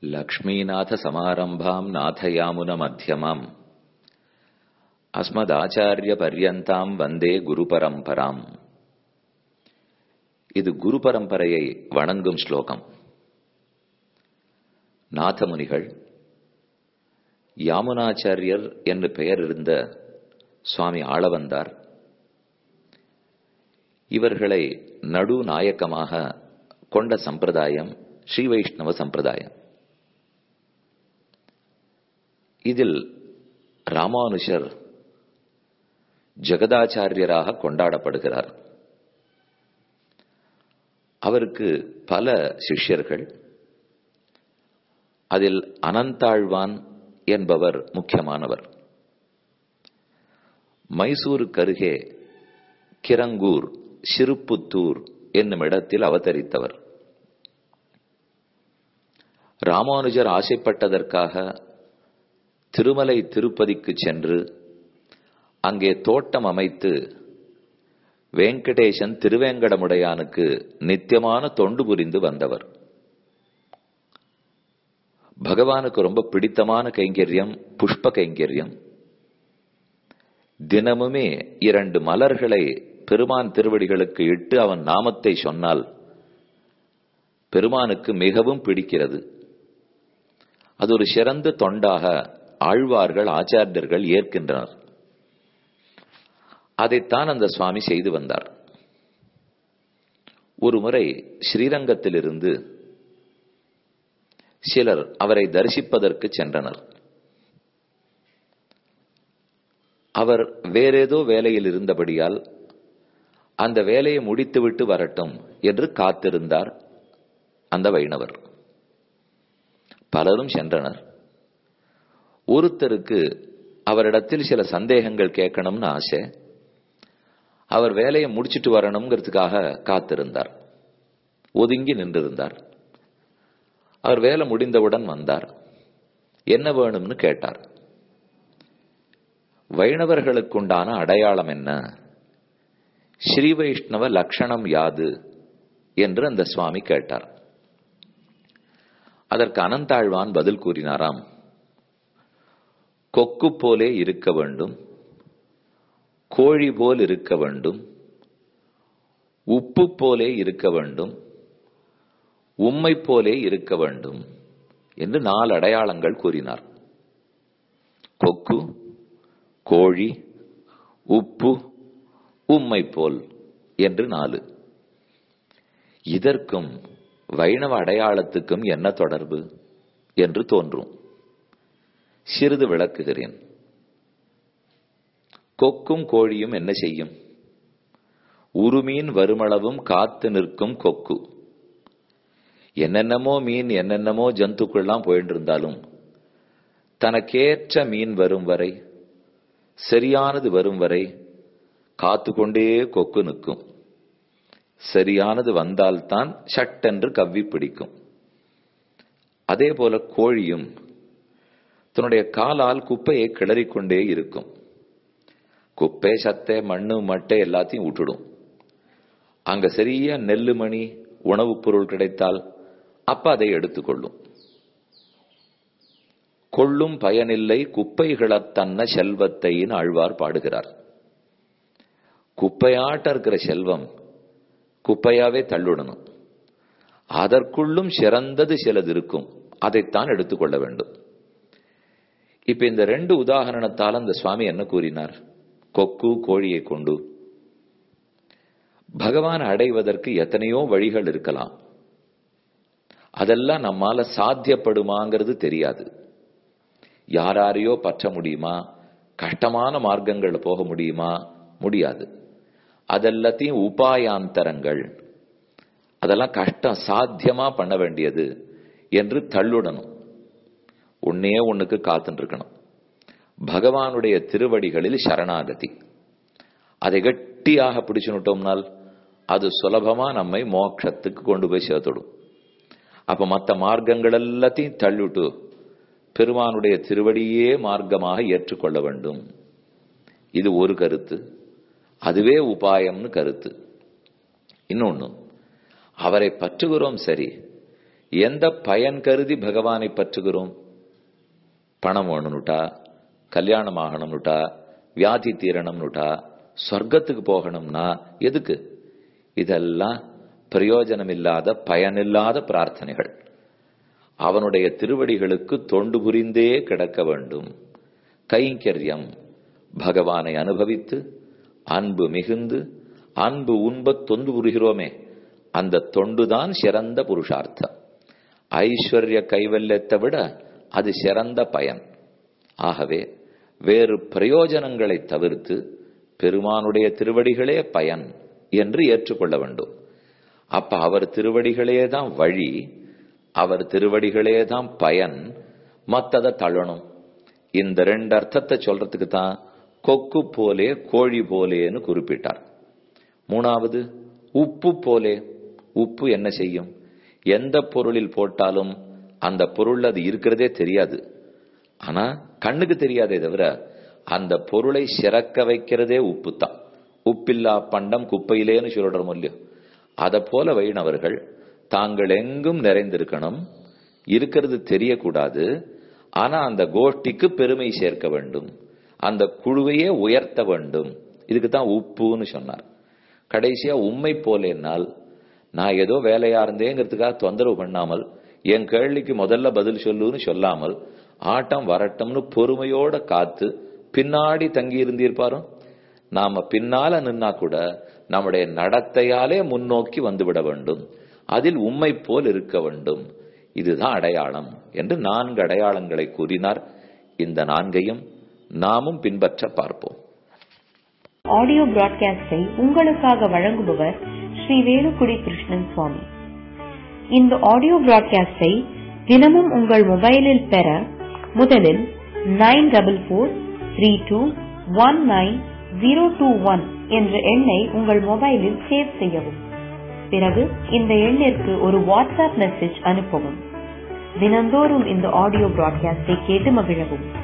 लक्ष्मीनाथसमारम्भाम् नाथयामुनमध्यमाम् அஸ்மதாச்சாரிய வந்தே குரு பரம்பராம் இது குரு பரம்பரையை வணங்கும் ஸ்லோகம் நாதமுனிகள் யாமுனாச்சாரியர் என்று பெயர் இருந்த சுவாமி ஆளவந்தார் இவர்களை நடு நாயக்கமாக கொண்ட சம்பிரதாயம் ஸ்ரீ வைஷ்ணவ சம்பிரதாயம் இதில் ராமானுஷர் ஜெகதாச்சாரியராக கொண்டாடப்படுகிறார் அவருக்கு பல சிஷ்யர்கள் அதில் அனந்தாழ்வான் என்பவர் முக்கியமானவர் மைசூருக்கு அருகே கிரங்கூர் சிறுப்புத்தூர் என்னும் இடத்தில் அவதரித்தவர் ராமானுஜர் ஆசைப்பட்டதற்காக திருமலை திருப்பதிக்கு சென்று அங்கே தோட்டம் அமைத்து வெங்கடேசன் திருவேங்கடமுடையானுக்கு நித்தியமான தொண்டு புரிந்து வந்தவர் பகவானுக்கு ரொம்ப பிடித்தமான கைங்கரியம் புஷ்ப கைங்கரியம் தினமுமே இரண்டு மலர்களை பெருமான் திருவடிகளுக்கு இட்டு அவன் நாமத்தை சொன்னால் பெருமானுக்கு மிகவும் பிடிக்கிறது அது ஒரு சிறந்த தொண்டாக ஆழ்வார்கள் ஆச்சாரியர்கள் ஏற்கின்றனர் அதைத்தான் அந்த சுவாமி செய்து வந்தார் ஒரு முறை ஸ்ரீரங்கத்திலிருந்து சிலர் அவரை தரிசிப்பதற்கு சென்றனர் அவர் வேறேதோ வேலையில் இருந்தபடியால் அந்த வேலையை முடித்துவிட்டு வரட்டும் என்று காத்திருந்தார் அந்த வைணவர் பலரும் சென்றனர் ஒருத்தருக்கு அவரிடத்தில் சில சந்தேகங்கள் கேட்கணும்னு ஆசை அவர் வேலையை முடிச்சிட்டு வரணுங்கிறதுக்காக காத்திருந்தார் ஒதுங்கி நின்றிருந்தார் அவர் வேலை முடிந்தவுடன் வந்தார் என்ன வேணும்னு கேட்டார் வைணவர்களுக்குண்டான அடையாளம் என்ன ஸ்ரீ வைஷ்ணவ லட்சணம் யாது என்று அந்த சுவாமி கேட்டார் அதற்கு அனந்தாழ்வான் பதில் கூறினாராம் கொக்கு போலே இருக்க வேண்டும் கோழி போல் இருக்க வேண்டும் உப்பு போலே இருக்க வேண்டும் உம்மை போலே இருக்க வேண்டும் என்று நாலு அடையாளங்கள் கூறினார் கொக்கு கோழி உப்பு உம்மை போல் என்று நாலு இதற்கும் வைணவ அடையாளத்துக்கும் என்ன தொடர்பு என்று தோன்றும் சிறிது விளக்குகிறேன் கொக்கும் கோழியும் என்ன செய்யும் உருமீன் வருமளவும் காத்து நிற்கும் கொக்கு என்னென்னமோ மீன் என்னென்னமோ ஜந்துக்கள்லாம் போயிட்டு இருந்தாலும் தனக்கேற்ற மீன் வரும் வரை சரியானது வரும் வரை காத்து கொண்டே கொக்கு நிற்கும் சரியானது வந்தால்தான் சட்டென்று கவ்வி பிடிக்கும் அதே போல கோழியும் தன்னுடைய காலால் குப்பையை கிளறிக்கொண்டே இருக்கும் குப்பை சத்தை மண்ணு மட்டை எல்லாத்தையும் விட்டுடும் அங்க சரியா நெல்லு மணி உணவுப் பொருள் கிடைத்தால் அப்ப அதை எடுத்துக்கொள்ளும் கொள்ளும் பயனில்லை குப்பைகளத்தன்ன செல்வத்தைன்னு ஆழ்வார் பாடுகிறார் குப்பையாட்ட இருக்கிற செல்வம் குப்பையாவே தள்ளுடணும் அதற்குள்ளும் சிறந்தது சிலது இருக்கும் அதைத்தான் எடுத்துக்கொள்ள வேண்டும் இப்ப இந்த ரெண்டு உதாகரணத்தால் அந்த சுவாமி என்ன கூறினார் கொக்கு கோழியை கொண்டு பகவான் அடைவதற்கு எத்தனையோ வழிகள் இருக்கலாம் அதெல்லாம் நம்மால சாத்தியப்படுமாங்கிறது தெரியாது யாராரையோ பற்ற முடியுமா கஷ்டமான மார்க்கங்கள் போக முடியுமா முடியாது அதெல்லாத்தையும் உபாயாந்தரங்கள் அதெல்லாம் கஷ்டம் சாத்தியமா பண்ண வேண்டியது என்று தள்ளுடணும் ஒன்னே ஒண்ணுக்கு காத்துட்டு இருக்கணும் பகவானுடைய திருவடிகளில் சரணாகதி அதை கட்டியாக பிடிச்சுட்டோம்னால் அது சுலபமா நம்மை மோட்சத்துக்கு கொண்டு போய் சேர்த்துடும் அப்ப மற்ற மார்க்கங்கள் எல்லாத்தையும் தள்ளிவிட்டு பெருமானுடைய திருவடியே மார்க்கமாக ஏற்றுக்கொள்ள வேண்டும் இது ஒரு கருத்து அதுவே உபாயம்னு கருத்து இன்னொன்னு அவரை பற்றுகிறோம் சரி எந்த பயன் கருதி பகவானை பற்றுகிறோம் பணம் வேணும்னுட்டா கல்யாணம் ஆகணும்னுட்டா வியாதி தீரணும்னுட்டா சொர்க்கத்துக்கு போகணும்னா எதுக்கு இதெல்லாம் பிரயோஜனம் இல்லாத பயனில்லாத பிரார்த்தனைகள் அவனுடைய திருவடிகளுக்கு தொண்டு புரிந்தே கிடக்க வேண்டும் கைங்கரியம் பகவானை அனுபவித்து அன்பு மிகுந்து அன்பு உண்ப தொண்டு புரிகிறோமே அந்த தொண்டுதான் சிறந்த புருஷார்த்தம் ஐஸ்வர்ய கைவல்யத்தை விட அது சிறந்த பயன் ஆகவே வேறு பிரயோஜனங்களை தவிர்த்து பெருமானுடைய திருவடிகளே பயன் என்று ஏற்றுக்கொள்ள வேண்டும் அப்ப அவர் திருவடிகளே தான் வழி அவர் திருவடிகளே தான் பயன் மத்ததை தள்ளணும் இந்த ரெண்டு அர்த்தத்தை சொல்றதுக்கு தான் கொக்கு போலே கோழி போலேன்னு குறிப்பிட்டார் மூணாவது உப்பு போலே உப்பு என்ன செய்யும் எந்த பொருளில் போட்டாலும் அந்த பொருள் அது இருக்கிறதே தெரியாது ஆனா கண்ணுக்கு தெரியாதே தவிர அந்த பொருளை சிறக்க வைக்கிறதே உப்பு தான் உப்பில்லா பண்டம் குப்பையிலேன்னு சொல்றோம் இல்லையோ அதை போல வைணவர்கள் தாங்கள் எங்கும் நிறைந்திருக்கணும் இருக்கிறது தெரியக்கூடாது ஆனா அந்த கோஷ்டிக்கு பெருமை சேர்க்க வேண்டும் அந்த குழுவையே உயர்த்த வேண்டும் இதுக்கு தான் உப்புன்னு சொன்னார் கடைசியா உண்மை போலேனால் நான் ஏதோ வேலையா இருந்தேங்கிறதுக்காக தொந்தரவு பண்ணாமல் என் கேள்விக்கு முதல்ல பதில் சொல்லுன்னு சொல்லாமல் ஆட்டம் வரட்டும்னு பொறுமையோட காத்து பின்னாடி தங்கி இருந்திருப்பாரோ நாம பின்னால நின்னா கூட நம்முடைய நடத்தையாலே முன்னோக்கி வந்துவிட வேண்டும் அதில் உண்மை போல் இருக்க வேண்டும் இதுதான் அடையாளம் என்று நான்கு அடையாளங்களை கூறினார் இந்த நான்கையும் நாமும் பின்பற்ற பார்ப்போம் ஆடியோ பிராட்காஸ்டை உங்களுக்காக வழங்குபவர் ஸ்ரீ வேலுக்குடி கிருஷ்ணன் சுவாமி இந்த ஆடியோ பிராட்காஸ்டை தினமும் உங்கள் மொபைலில் பெற முதலில் nine double four three two one nine zero two one என்ற எண்ணை உங்கள் மொபைலில் சேவ் செய்யவும் பிறகு இந்த எண்ணிற்கு ஒரு வாட்ஸ்அப் மெசேஜ் அனுப்பவும் தினந்தோறும் இந்த ஆடியோ பிராட்காஸ்டை கேட்டு மகிழவும்